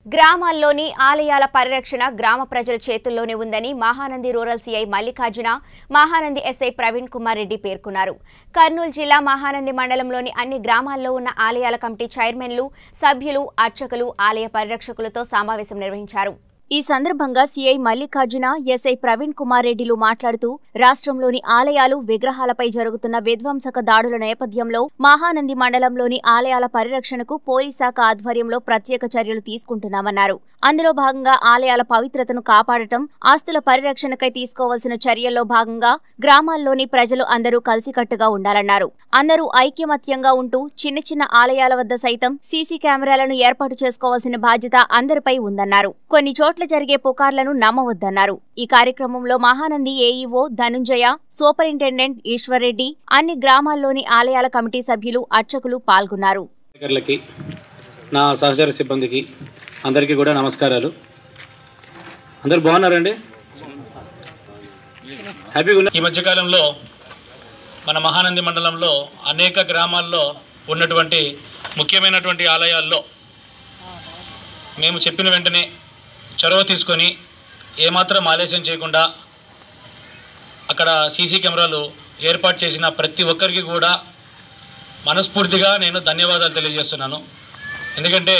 గ్రామాల్లోని ఆలయాల పరిరక్షణ గ్రామ ప్రజల చేతుల్లోనే ఉందని Mahanandi rural CI Mallikarjuna Mahanandi SI Praveen Kumar Reddy పేర్కొన్నారు కర్నూలు జిల్లా మహానంది మండలంలోని అన్ని గ్రామాల్లో ఉన్న ఆలయాల కమిటీ చైర్మన్లు సభ్యులు అర్చకులు ఆలయ పరిరక్షకులతో సమావేశం నిర్వహించారు ఈ సందర్భంగా సీఐ మల్లికార్జున ఎస్ఐ ప్రవీణ్ కుమార్ రెడ్డిలు మాట్లాడుతూ రాష్ట్రంలోని ఆలయాలు విగ్రహాలపై జరుగుతున్న విధ్వంసక దాడుల నేపథ్యంలో మహానంది మండలంలోని ఆలయాల పరిరక్షణకు పోలీస్ శాఖ ఆధ్వర్యంలో ప్రత్యేక చర్యలు తీసుకుంటున్నామన్నారు అందులో భాగంగా ఆలయాల పవిత్రతను కాపాడటం ఆస్తుల పరిరక్షణకై తీసుకోవాల్సిన చర్యల్లో భాగంగా గ్రామాల్లోని ప్రజలు అందరూ కలిసికట్టుగా ఉండాలన్నారు అందరూ ఐక్యమత్యంగా ఉంటూ చిన్న చిన్న ఆలయాల వద్ద సైతం సీసీ కెమెరాలను ఏర్పాటు చేసుకోవాల్సిన బాధ్యత అందరిపై ఉందన్నారు కొన్ని చోట్ల జరిగే పుకార్లను నమ్మవద్దన్నారు ఈ కార్యక్రమంలో మహానంది ఏఈఓ ధనుంజయ సూపరింటెండెంట్ ఈశ్వర్రెడ్డి అన్ని గ్రామాల్లోని ఆలయాల కమిటీ సభ్యులు అర్చకులు పాల్గొన్నారు స్పీకర్లకి నా సహచర సిబ్బందికి అందరికీ కూడా నమస్కారాలు అందరు బాగున్నారండి హ్యాపీగా ఉన్నా ఈ మధ్యకాలంలో మన మహానంది మండలంలో అనేక గ్రామాల్లో ఉన్నటువంటి ముఖ్యమైనటువంటి ఆలయాల్లో మేము చెప్పిన వెంటనే చొరవ తీసుకొని ఏమాత్రం ఆలస్యం చేయకుండా అక్కడ సీసీ కెమెరాలు ఏర్పాటు చేసిన ప్రతి ఒక్కరికి కూడా మనస్ఫూర్తిగా నేను ధన్యవాదాలు తెలియజేస్తున్నాను ఎందుకంటే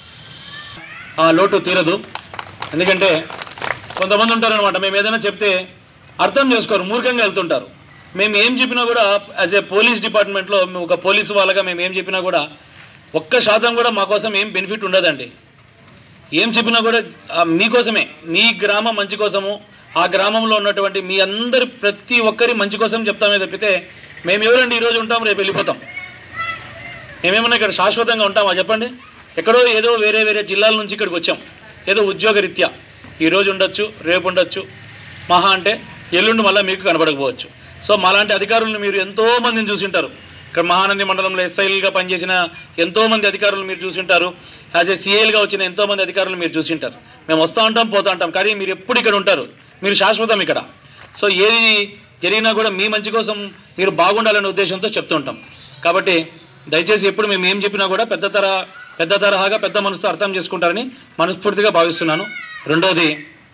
ఆ లోటు తీరదు ఎందుకంటే కొంతమంది ఉంటారనమాట మేము ఏదైనా చెప్తే అర్థం చేసుకోరు మూర్ఖంగా వెళ్తుంటారు మేము ఏం చెప్పినా కూడా యాజ్ ఏ పోలీస్ డిపార్ట్మెంట్లో మేము ఒక పోలీసు వాళ్ళగా మేము ఏం చెప్పినా కూడా ఒక్క శాతం కూడా మా కోసం ఏం బెనిఫిట్ ఉండదండి ఏం చెప్పినా కూడా ఆ, మీకోసమే మీ గ్రామం మంచి కోసము ఆ గ్రామంలో ఉన్నటువంటి మీ అందరి ప్రతి ఒక్కరి మంచి కోసం చెప్తామే తప్పితే మేము ఎవరండి ఈరోజు ఉంటాం రేపు వెళ్ళిపోతాం మేమేమన్నా ఇక్కడ శాశ్వతంగా ఉంటామా చెప్పండి ఎక్కడో ఏదో వేరే వేరే జిల్లాల నుంచి ఇక్కడికి వచ్చాం ఏదో ఉద్యోగ రీత్యా ఈరోజు ఉండొచ్చు రేపు ఉండొచ్చు మహా అంటే ఎల్లుండి మళ్ళీ మీకు కనపడకపోవచ్చు సో మాలాంటి అధికారులను మీరు ఎంతో మందిని చూసింటారు ఇక్కడ మహానంది మండలంలో ఎస్ఐలుగా పనిచేసిన ఎంతో మంది అధికారులు మీరు చూసింటారు యాజ్ ఏ సిఐలుగా వచ్చిన ఎంతో మంది అధికారులు మీరు చూసింటారు మేము వస్తూ ఉంటాం పోతూ ఉంటాం కానీ మీరు ఎప్పుడు ఇక్కడ ఉంటారు మీరు శాశ్వతం ఇక్కడ సో ఏది జరిగినా కూడా మీ మంచి కోసం మీరు బాగుండాలనే ఉద్దేశంతో చెప్తూ ఉంటాం కాబట్టి దయచేసి ఎప్పుడు మేము ఏం చెప్పినా కూడా పెద్ద తర పెద్ద తరహాగా పెద్ద మనసుతో అర్థం చేసుకుంటారని మనస్ఫూర్తిగా భావిస్తున్నాను రెండవది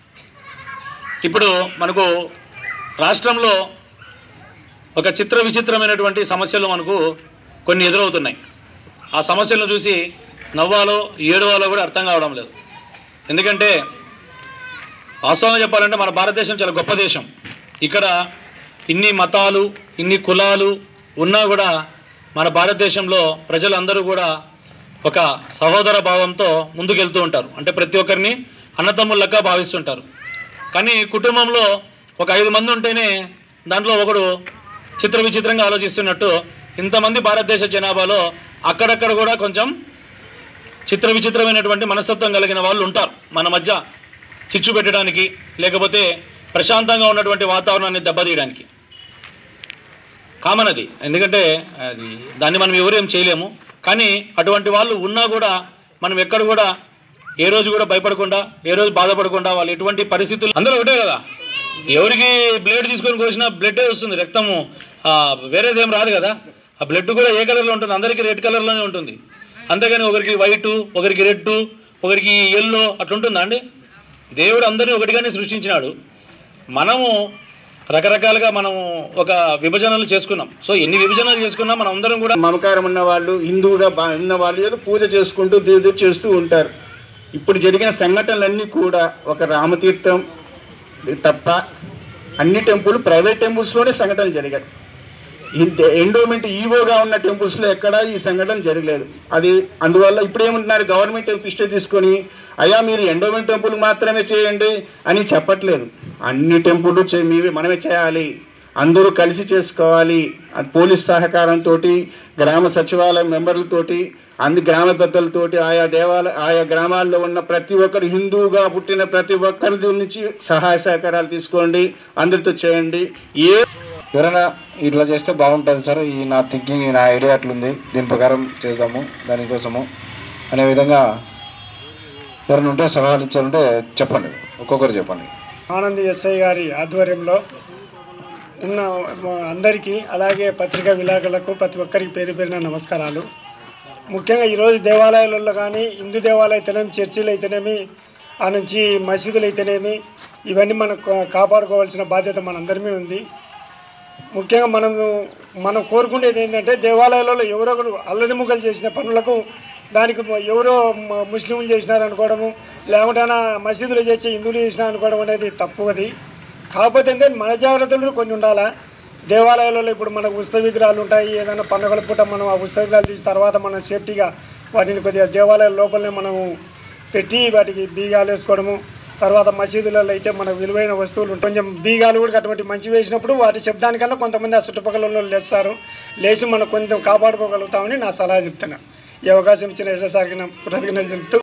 ఇప్పుడు మనకు రాష్ట్రంలో ఒక చిత్ర విచిత్రమైనటువంటి సమస్యలు మనకు కొన్ని ఎదురవుతున్నాయి ఆ సమస్యలను చూసి నవ్వాలో ఏడవాలో కూడా అర్థం కావడం లేదు ఎందుకంటే వాస్తవంగా చెప్పాలంటే మన భారతదేశం చాలా గొప్ప దేశం ఇక్కడ ఇన్ని మతాలు ఇన్ని కులాలు ఉన్నా కూడా మన భారతదేశంలో ప్రజలందరూ కూడా ఒక సహోదర భావంతో ముందుకెళ్తూ ఉంటారు అంటే ప్రతి ఒక్కరిని అన్నతమ్ముళ్ళగా భావిస్తుంటారు కానీ కుటుంబంలో ఒక ఐదు మంది ఉంటేనే దాంట్లో ఒకడు చిత్ర విచిత్రంగా ఆలోచిస్తున్నట్టు ఇంతమంది భారతదేశ జనాభాలో అక్కడక్కడ కూడా కొంచెం చిత్ర విచిత్రమైనటువంటి మనస్తత్వం కలిగిన వాళ్ళు ఉంటారు మన మధ్య చిచ్చు పెట్టడానికి లేకపోతే ప్రశాంతంగా ఉన్నటువంటి వాతావరణాన్ని దెబ్బతీయడానికి కామన్ అది ఎందుకంటే అది దాన్ని మనం ఎవరేం చేయలేము కానీ అటువంటి వాళ్ళు ఉన్నా కూడా మనం ఎక్కడ కూడా ఏ రోజు కూడా భయపడకుండా ఏ రోజు బాధపడకుండా వాళ్ళు ఎటువంటి పరిస్థితులు అందరూ ఒకటే కదా ఎవరికి బ్లేడ్ తీసుకొని కోసినా బ్లడ్డే వస్తుంది రక్తము ఆ, వేరేదేం రాదు కదా ఆ బ్లడ్ కూడా ఏ కలర్లో ఉంటుంది అందరికీ రెడ్ కలర్లోనే ఉంటుంది అంతేగాని ఒకరికి వైటు ఒకరికి రెడ్ ఒకరికి ఎల్లో అట్లుంటుందా అండి దేవుడు అందరినీ ఒకటిగానే సృష్టించినాడు మనము రకరకాలుగా మనము ఒక విభజనలు చేసుకున్నాం సో ఎన్ని విభజనలు చేసుకున్నా మనం అందరం కూడా మమకారం ఉన్న వాళ్ళు హిందువుగా బా ఉన్న వాళ్ళు ఏదో పూజ చేసుకుంటూ దేవుడు చేస్తూ ఉంటారు ఇప్పుడు జరిగిన సంఘటనలన్నీ కూడా ఒక రామతీర్థం తప్ప అన్ని టెంపుల్ ప్రైవేట్ టెంపుల్స్లోనే సంఘటనలు జరిగాయి ఎండోమెంట్ ఈవోగా ఉన్న టెంపుల్స్లో ఎక్కడా ఈ సంఘటన జరగలేదు అది అందువల్ల ఇప్పుడు ఏమంటున్నారు గవర్నమెంట్ పిస్టే తీసుకొని అయ్యా మీరు ఎండోమెంట్ టెంపుల్ మాత్రమే చేయండి అని చెప్పట్లేదు అన్ని టెంపుల్ చే మీవే మనమే చేయాలి అందరూ కలిసి చేసుకోవాలి అది పోలీస్ సహకారంతో గ్రామ సచివాలయం మెంబర్లతోటి అన్ని గ్రామ పెద్దలతోటి ఆయా దేవాలయ ఆయా గ్రామాల్లో ఉన్న ప్రతి ఒక్కరు హిందువుగా పుట్టిన ప్రతి ఒక్కరి నుంచి సహాయ సహకారాలు తీసుకోండి అందరితో చేయండి ఏ ఎవరైనా ఇట్లా చేస్తే బాగుంటుంది సార్ ఈ నా థింకింగ్ నా ఐడియా అట్లుంది దీని ప్రకారం చేద్దాము దానికోసము అనే విధంగా ఎవరైనా ఉంటే సలహాలు ఇచ్చారంటే చెప్పండి ఒక్కొక్కరు చెప్పండి ఆనంద్ ఎస్ఐ గారి ఆధ్వర్యంలో ఉన్న అందరికీ అలాగే పత్రికా విలేకరులకు ప్రతి ఒక్కరికి పేరు పేరిన నమస్కారాలు ముఖ్యంగా ఈరోజు దేవాలయాలలో కానీ హిందూ దేవాలయం అయితేనేమి చర్చిలు అయితేనేమి ఆ నుంచి మసీదులు అయితేనేమి ఇవన్నీ మనం కా- కాపాడుకోవాల్సిన బాధ్యత మనందరి మీద ఉంది ముఖ్యంగా మనం మనం కోరుకునేది ఏంటంటే దేవాలయాలలో ఎవరో ఒకరు అల్లరి ముగ్గలు చేసిన పనులకు దానికి ఎవరో మ- ముస్లింలు చేసినారు అనుకోవడము లేకుంటే మసీదులు చేసి హిందువులు చేసినా అనుకోవడం అనేది తప్పు అది కాకపోతే ఏంటంటే మన జాగ్రత్తలు కొన్ని ఉండాలా దేవాలయాలలో ఇప్పుడు మనకు ఉత్సవ విగ్రహాలు ఉంటాయి ఏదైనా పండుగల పూట మనం ఆ ఉత్సవ విగ్రహాలు తీసిన తర్వాత మనం సేఫ్టీగా వాటిని కొద్దిగా దేవాలయాల లోపలనే మనము పెట్టి వాటికి బీగాలు వేసుకోవడము తర్వాత మసీదులలో అయితే మనకు విలువైన వస్తువులు ఉంటాయి. కొంచెం బీగాలు కూడా అటువంటి మంచి వేసినప్పుడు వాటి శబ్దానికన్నా కొంతమంది ఆ చుట్టుపక్కల వాళ్ళు లేస్తారు లేచి మనం కొంచెం కాపాడుకోగలుగుతామని నా సలహా చెప్తున్నాను ఈ అవకాశం ఇచ్చిన ఎస్ఎస్ఆర్కి నా కృతజ్ఞతలు తెలుపుతూ